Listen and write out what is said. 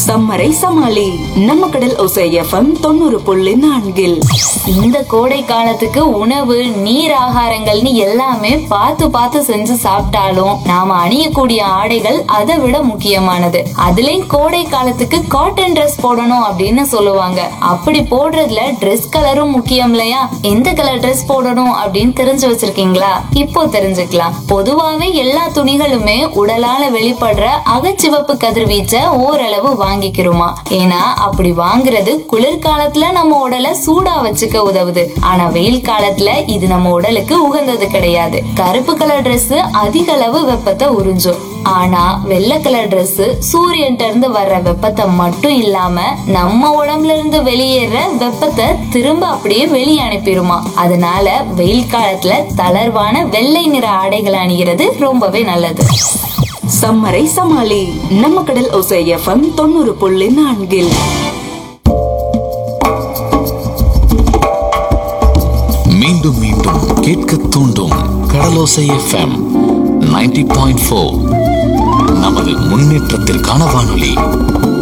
சம்மரை சமாளி நம்ம கடல் ஒசை எஃப்எம் தொண்ணூறு புள்ளி நான்கில் இந்த கோடை காலத்துக்கு உணவு நீர் ஆகாரங்கள்னு எல்லாமே பார்த்து பார்த்து செஞ்சு சாப்பிட்டாலும் நாம அணியக்கூடிய ஆடைகள் அதை விட முக்கியமானது அதுலயும் கோடை காலத்துக்கு காட்டன் ட்ரெஸ் போடணும் அப்படின்னு சொல்லுவாங்க அப்படி போடுறதுல ட்ரெஸ் கலரும் முக்கியம் இல்லையா எந்த கலர் ட்ரெஸ் போடணும் அப்படின்னு தெரிஞ்சு வச்சிருக்கீங்களா இப்போ தெரிஞ்சுக்கலாம் பொதுவாவே எல்லா துணிகளுமே உடலால வெளிப்படுற அகச்சிவப்பு கதிர்வீச்சை ஓரளவு வாங்கிக்கிறோமா ஏன்னா அப்படி வாங்குறது குளிர்காலத்துல நம்ம உடலை சூடா வச்சுக்க உதவுது ஆனா வெயில் காலத்துல இது நம்ம உடலுக்கு உகந்தது கிடையாது கருப்பு கலர் Dress அதிக அளவு வெப்பத்தை உறிஞ்சும் ஆனா வெள்ளை கலர் Dress சூரியன்ட்ட இருந்து வர்ற வெப்பத்தை மட்டும் இல்லாம நம்ம உடம்புல இருந்து வெளியேற வெப்பத்தை திரும்ப அப்படியே வெளியே அனுப்பிடுமா அதனால வெயில் காலத்துல தளர்வான வெள்ளை நிற ஆடைகள் அணிகிறது ரொம்பவே நல்லது சம்மரை சமாளி நம்ம கடல் ஒசை எஃப்எம் தொண்ணூறு புள்ளி நான்கில் மீண்டும் மீண்டும் கேட்க தூண்டும் கடலோசை எஃப்எம் 90.4 பாயிண்ட் நமது முன்னேற்றத்திற்கான வானொலி